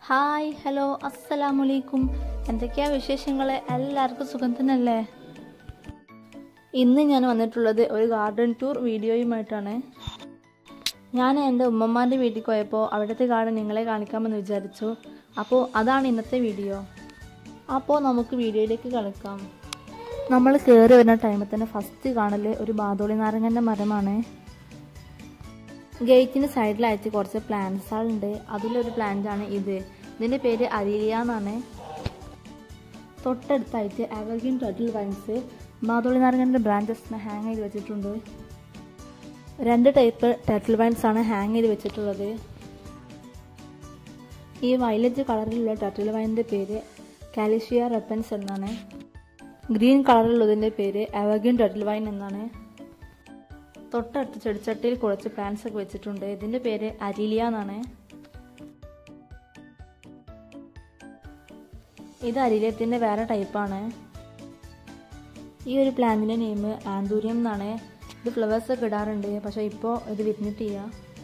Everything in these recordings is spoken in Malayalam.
ഹായ് ഹലോ അസ്സലാമലൈക്കും എന്തൊക്കെയാ വിശേഷങ്ങൾ എല്ലാവർക്കും സുഖം തന്നെയല്ലേ ഇന്ന് ഞാൻ വന്നിട്ടുള്ളത് ഒരു ഗാർഡൻ ടൂർ വീഡിയോയുമായിട്ടാണ് ഞാൻ എൻ്റെ ഉമ്മമാൻ്റെ വീട്ടിൽ പോയപ്പോൾ അവിടുത്തെ ഗാർഡൻ നിങ്ങളെ കാണിക്കാമെന്ന് വിചാരിച്ചു അപ്പോൾ അതാണ് ഇന്നത്തെ വീഡിയോ അപ്പോൾ നമുക്ക് വീഡിയോയിലേക്ക് കളിക്കാം നമ്മൾ കയറി വരുന്ന ടൈമിൽ തന്നെ ഫസ്റ്റ് കാണൽ ഒരു ബാദോളി നാരങ്ങൻ്റെ മരമാണ് ഗേറ്റിന് സൈഡിലായിട്ട് കുറച്ച് പ്ലാന്റ്സുകളുണ്ട് അതിലൊരു പ്ലാന്റ് ആണ് ഇത് ഇതിൻ്റെ പേര് അരീലിയ എന്നാണ് തൊട്ടടുത്തായിട്ട് എവർഗ്രീൻ ടർട്ടിൽ വൈൻസ് മാതോളി നാരങ്ങൻ്റെ ബ്രാഞ്ചസ് ഹാങ് ചെയ്ത് വെച്ചിട്ടുണ്ട് രണ്ട് ടൈപ്പ് ടർട്ടിൽ വൈൻസ് ആണ് ഹാങ് ചെയ്ത് വെച്ചിട്ടുള്ളത് ഈ വയലറ്റ് കളറിലുള്ള ടർട്ടിൽ വൈനിൻ്റെ പേര് കാലിഷ്യ റെപ്പൻസ് എന്നാണ് ഗ്രീൻ കളറിലുള്ളതിൻ്റെ പേര് എവർഗ്രീൻ ടർട്ടിൽ വൈൻ എന്നാണ് തൊട്ടടുത്ത് ചെടിച്ചട്ടിയിൽ കുറച്ച് പ്ലാന്റ്സ് ഒക്കെ വെച്ചിട്ടുണ്ട് ഇതിൻ്റെ പേര് അരീലിയ എന്നാണ് ഇത് അരീലിയത്തിൻ്റെ വേറെ ടൈപ്പാണ് ഈ ഒരു പ്ലാന്റിൻ്റെ നെയിം ആന്തൂരിയം എന്നാണ് ഇത് ഫ്ലവേഴ്സ് ഒക്കെ ഇടാറുണ്ട് പക്ഷേ ഇപ്പോൾ ഇത് വിരിഞ്ഞിട്ടില്ല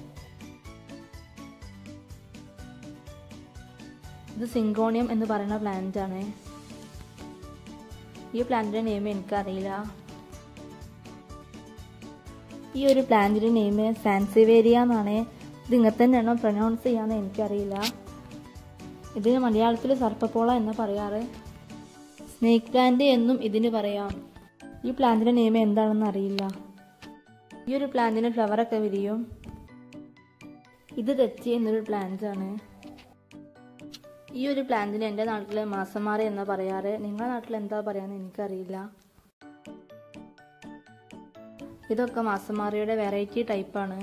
ഇത് സിങ്കോണിയം എന്ന് പറയുന്ന പ്ലാന്റ് ആണ് ഈ പ്ലാന്റിൻ്റെ നെയിം എനിക്കറിയില്ല ഈ ഒരു പ്ലാന്റിൻ്റെ നെയിം സാൻസിവേരിയ എന്നാണ് ഇത് ഇങ്ങനെ തന്നെയാണോ പ്രൊനൗൺസ് ചെയ്യാന്ന് എനിക്കറിയില്ല ഇതിന് മലയാളത്തിൽ സർപ്പപ്പോള എന്ന് പറയാറ് സ്നേക്ക് പ്ലാന്റ് എന്നും ഇതിന് പറയാം ഈ പ്ലാന്റിൻ്റെ നെയിം എന്താണെന്ന് അറിയില്ല ഈ ഒരു പ്ലാന്റിന് ഫ്ലവറൊക്കെ വിരിയും ഇത് തെച്ചി എന്നൊരു പ്ലാന്റ് ആണ് ഈ ഒരു പ്ലാന്റിന് എൻ്റെ നാട്ടിൽ മാസമാറി എന്നാ പറയാറ് നിങ്ങളുടെ നാട്ടിൽ എന്താ പറയാന്ന് എനിക്കറിയില്ല ഇതൊക്കെ മാസമാറിയുടെ വെറൈറ്റി ടൈപ്പാണ്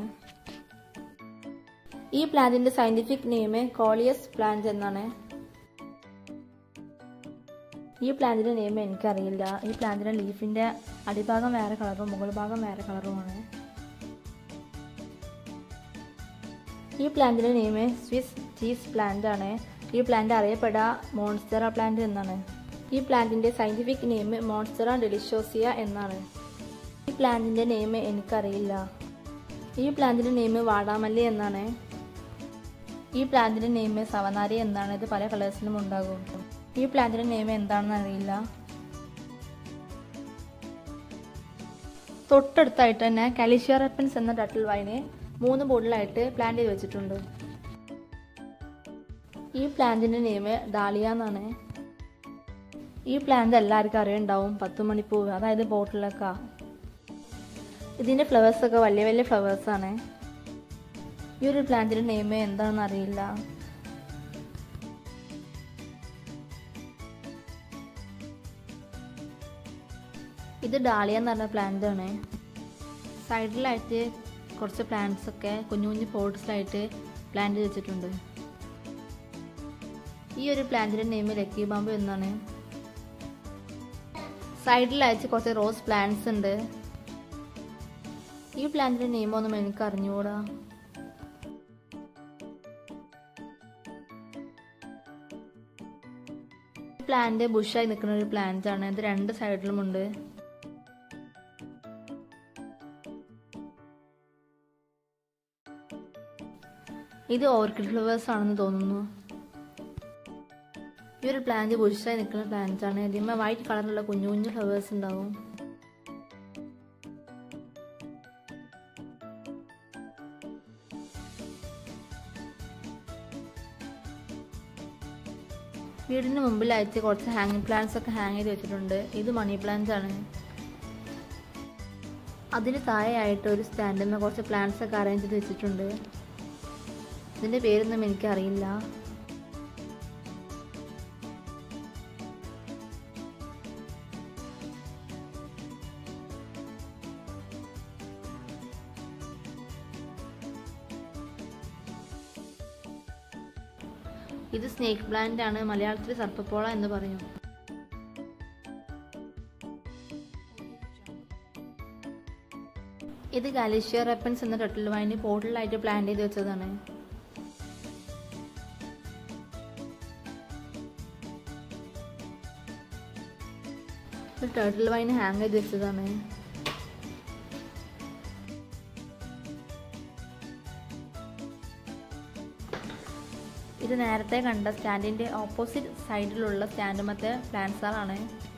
ഈ പ്ലാന്റിന്റെ സയന്റിഫിക് നെയിം കോളിയസ് പ്ലാന്റ് എന്നാണ് ഈ പ്ലാന്റിന്റെ നെയിം എനിക്കറിയില്ല ഈ പ്ലാന്റിന്റെ ലീഫിന്റെ അടിഭാഗം വേറെ കളറും മുകൾ ഭാഗം വേറെ കളറുമാണ് ഈ പ്ലാന്റിന്റെ നെയിം സ്വിസ് ചീസ് പ്ലാന്റ് ആണ് ഈ പ്ലാന്റ് അറിയപ്പെടുക മോൺസ്റ്ററ പ്ലാന്റ് എന്നാണ് ഈ പ്ലാന്റിന്റെ സയന്റിഫിക് നെയിം മോൺസ്റ്ററ ഡെലിഷോസിയ എന്നാണ് ഈ പ്ലാന്റിന്റെ നെയിം എനിക്കറിയില്ല ഈ പ്ലാന്റിന്റെ നെയിം വാടാമല്ലി എന്നാണ് ഈ പ്ലാന്റിന്റെ നെയിം സവനാരി എന്നാണ് ഇത് പല കളേഴ്സിലും ഉണ്ടാകും ഈ പ്ലാന്റിന്റെ നെയിം എന്താണെന്ന് അറിയില്ല തൊട്ടടുത്തായിട്ട് തന്നെ കാലിഷ്യ റെപ്പൻസ് എന്ന ടട്ടിൽ വൈന് മൂന്ന് ബോട്ടിലായിട്ട് പ്ലാന്റ് ചെയ്ത് വെച്ചിട്ടുണ്ട് ഈ പ്ലാന്റിന്റെ നെയിം ഡാലിയ എന്നാണ് ഈ പ്ലാന്റ് എല്ലാവർക്കും അറിയുണ്ടാവും പത്ത് മണിപ്പൂവ് അതായത് ബോട്ടിലൊക്കെ ഇതിൻ്റെ ഫ്ലവേഴ്സൊക്കെ വലിയ വലിയ ഫ്ലവേഴ്സാണ് ഈ ഒരു പ്ലാന്റിൻ്റെ നെയിം എന്താണെന്ന് അറിയില്ല ഇത് ഡാലിയ എന്ന് പറഞ്ഞ പ്ലാന്റ് ആണ് സൈഡിലായിട്ട് കുറച്ച് പ്ലാന്റ്സ് ഒക്കെ കുഞ്ഞു കുഞ്ഞു പോട്ട്സിലായിട്ട് പ്ലാന്റ് വെച്ചിട്ടുണ്ട് ഈ ഒരു പ്ലാന്റിന്റെ നെയിം ലക്കി ബാമ്പു എന്നാണ് സൈഡിലായിട്ട് കുറച്ച് റോസ് പ്ലാന്റ്സ് ഉണ്ട് ഈ പ്ലാന്റിന്റെ നെയിം ഒന്നും എനിക്ക് അറിഞ്ഞുകൂടാ പ്ലാന്റ് ബുഷായി നിൽക്കുന്ന ഒരു പ്ലാന്റ് ആണ് ഇത് രണ്ട് സൈഡിലും ഉണ്ട് ഇത് ഓർക്കിഡ് ഫ്ലവേഴ്സ് ആണെന്ന് തോന്നുന്നു ഈ ഒരു പ്ലാന്റ് ബുഷായി നിൽക്കുന്ന പ്ലാന്റ് ആണ് ഇതിന്മേ വൈറ്റ് കളറിലുള്ള കുഞ്ഞു കുഞ്ഞു ഫ്ലവേഴ്സ് ഉണ്ടാവും വീടിന് മുമ്പിലായിട്ട് കുറച്ച് ഹാങ്ങിങ് പ്ലാന്റ്സ് ഒക്കെ ഹാങ് ചെയ്ത് വെച്ചിട്ടുണ്ട് ഇത് മണി പ്ലാന്റ് ആണ് അതിന് താഴെയായിട്ട് ഒരു സ്റ്റാൻഡിൽ കുറച്ച് പ്ലാന്റ്സ് ഒക്കെ അറേഞ്ച് ചെയ്ത് വെച്ചിട്ടുണ്ട് ഇതിൻ്റെ പേരൊന്നും എനിക്കറിയില്ല ഇത് സ്നേക്ക് പ്ലാന്റ് ആണ് മലയാളത്തിൽ സർപ്പപ്പോള എന്ന് പറയും ഇത് ഗാലിഷ്യ റെപ്പൻസ് എന്ന ടട്ടിൽ വൈന് പോട്ടിലായിട്ട് പ്ലാന്റ് ചെയ്ത് വെച്ചതാണ് ടേർട്ടിൽ വൈന് ഹാങ് ചെയ്ത് വെച്ചതാണ് ഇത് നേരത്തെ കണ്ട സ്റ്റാൻഡിൻ്റെ ഓപ്പോസിറ്റ് സൈഡിലുള്ള സ്റ്റാൻഡുമത്തെ പ്ലാന്റ്സുകളാണ്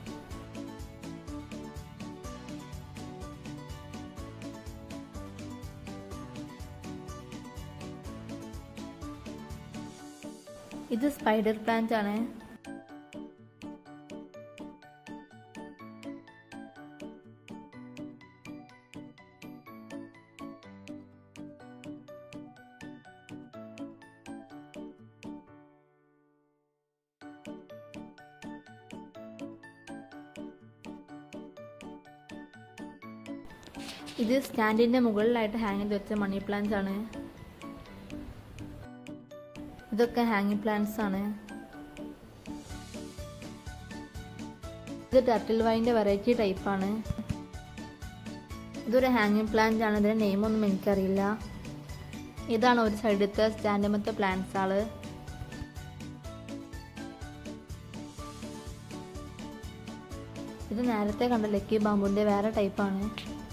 ഇത് സ്പൈഡർ പ്ലാന്റ് ആണ് ഇത് സ്റ്റാൻഡിന്റെ മുകളിലായിട്ട് ഹാങ് ചെയ്ത് വെച്ച മണി പ്ലാന്റ്സ് ആണ് ഇതൊക്കെ ഹാങ്ങിങ് പ്ലാന്റ്സ് ആണ് ഇത് ടർട്ടിൽ വൈൻ്റെ വെറൈറ്റി ടൈപ്പാണ് ഇതൊരു ഹാങ്ങിങ് പ്ലാന്റ് ആണ് ഇതിന്റെ നെയിം ഒന്നും എനിക്കറിയില്ല ഇതാണ് ഒരു സൈഡത്തെ സ്റ്റാൻഡമത്തെ പ്ലാന്റ്സ് ആള് ഇത് നേരത്തെ കണ്ട ലക്കി ബാമ്പുവിന്റെ വേറെ ടൈപ്പാണ്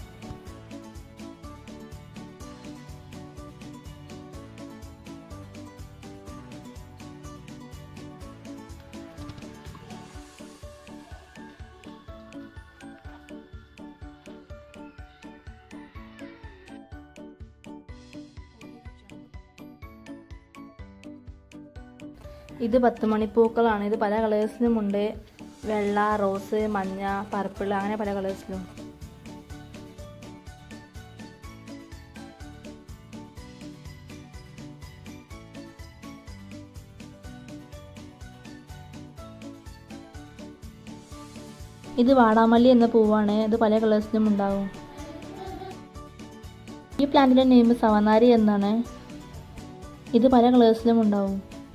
ഇത് പത്ത് മണിപ്പൂക്കളാണ് ഇത് പല കളേഴ്സിലും ഉണ്ട് വെള്ള റോസ് മഞ്ഞ പർപ്പിൾ അങ്ങനെ പല കളേഴ്സിലും ഇത് വാടാമല്ലി എന്ന പൂവാണ് ഇത് പല കളേഴ്സിലും ഉണ്ടാവും ഈ പ്ലാന്റിന്റെ നെയിം സവനാരി എന്നാണ് ഇത് പല കളേഴ്സിലും ഉണ്ടാവും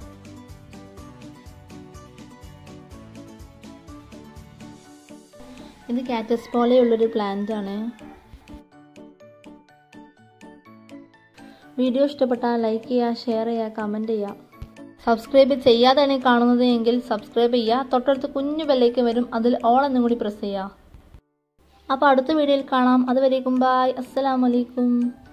ഇത് കാറ്റസ് പോലെയുള്ളൊരു പ്ലാന്റ് ആണ് വീഡിയോ ഇഷ്ടപ്പെട്ടാൽ ലൈക്ക് ചെയ്യുക ഷെയർ ചെയ്യുക കമൻറ്റ് ചെയ്യുക സബ്സ്ക്രൈബ് ചെയ്യാതെയാണ് കാണുന്നത് എങ്കിൽ സബ്സ്ക്രൈബ് ചെയ്യുക തൊട്ടടുത്ത് കുഞ്ഞു ബെല്ലേക്ക് വരും അതിൽ ഓൾ എന്നും കൂടി പ്രസ് ചെയ്യുക അപ്പോൾ അടുത്ത വീഡിയോയിൽ കാണാം അതുവരേക്കും ബായ് അസ്സലാമലൈക്കും